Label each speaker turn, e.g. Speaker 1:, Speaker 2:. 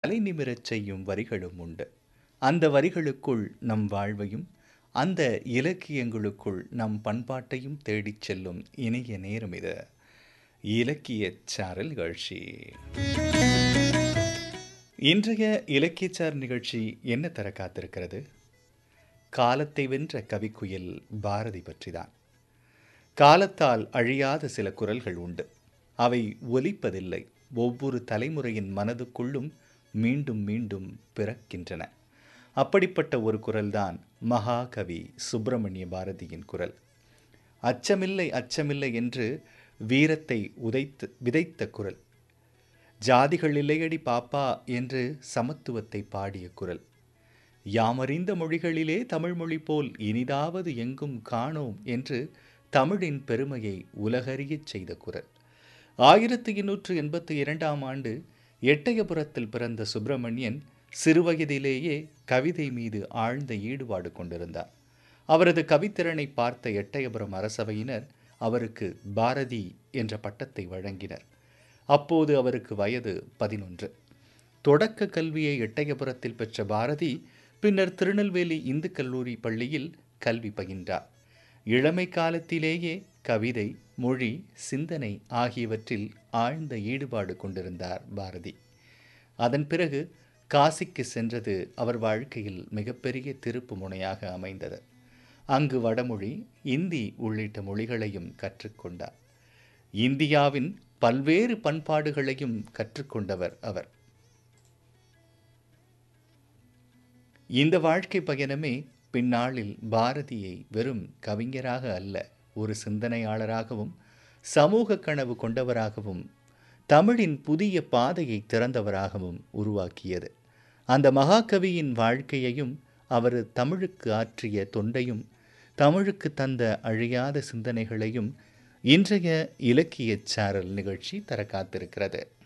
Speaker 1: தலை நிமிரச் செய்யும் வரிகளும் உண்டு அந்த வரிகளுக்குள் நம் வாழ்வையும் அந்த இலக்கியங்களுக்குள் நம் பண்பாட்டையும் தேடிச் செல்லும் இனிய நேரம் இது இலக்கியச் சாரல் நிகழ்ச்சி இன்றைய இலக்கியச்சார் நிகழ்ச்சி என்ன தர காத்திருக்கிறது காலத்தை வென்ற கவிக்குயில் பாரதி பற்றிதான் காலத்தால் அழியாத சில குரல்கள் உண்டு அவை ஒலிப்பதில்லை ஒவ்வொரு தலைமுறையின் மனதுக்குள்ளும் மீண்டும் மீண்டும் பிறக்கின்றன அப்படிப்பட்ட ஒரு குரல்தான் மகாகவி சுப்பிரமணிய பாரதியின் குரல் அச்சமில்லை அச்சமில்லை என்று வீரத்தை உதைத்து விதைத்த குரல் ஜாதிகள் இல்லையடி பாப்பா என்று சமத்துவத்தை பாடிய குரல் யாமறிந்த மொழிகளிலே தமிழ்மொழி போல் இனிதாவது எங்கும் காணோம் என்று தமிழின் பெருமையை உலகறியச் செய்த குரல் ஆயிரத்தி எண்ணூற்று எண்பத்தி இரண்டாம் ஆண்டு எட்டயபுரத்தில் பிறந்த சுப்பிரமணியன் சிறுவயதிலேயே கவிதை மீது ஆழ்ந்த ஈடுபாடு கொண்டிருந்தார் அவரது கவித்திறனை பார்த்த எட்டயபுரம் அரசவையினர் அவருக்கு பாரதி என்ற பட்டத்தை வழங்கினர் அப்போது அவருக்கு வயது பதினொன்று தொடக்க கல்வியை எட்டயபுரத்தில் பெற்ற பாரதி பின்னர் திருநெல்வேலி இந்து கல்லூரி பள்ளியில் கல்வி பயின்றார் இளமை காலத்திலேயே கவிதை மொழி சிந்தனை ஆகியவற்றில் ஆழ்ந்த ஈடுபாடு கொண்டிருந்தார் பாரதி அதன் பிறகு காசிக்கு சென்றது அவர் வாழ்க்கையில் மிகப்பெரிய திருப்பு முனையாக அமைந்தது அங்கு வடமொழி இந்தி உள்ளிட்ட மொழிகளையும் கற்றுக்கொண்டார் இந்தியாவின் பல்வேறு பண்பாடுகளையும் கற்றுக்கொண்டவர் அவர் இந்த வாழ்க்கை பயணமே பின்னாளில் பாரதியை வெறும் கவிஞராக அல்ல ஒரு சிந்தனையாளராகவும் சமூக கனவு கொண்டவராகவும் தமிழின் புதிய பாதையை திறந்தவராகவும் உருவாக்கியது அந்த மகாகவியின் வாழ்க்கையையும் அவர் தமிழுக்கு ஆற்றிய தொண்டையும் தமிழுக்கு தந்த அழியாத சிந்தனைகளையும் இன்றைய இலக்கியச் சாரல் நிகழ்ச்சி தர காத்திருக்கிறது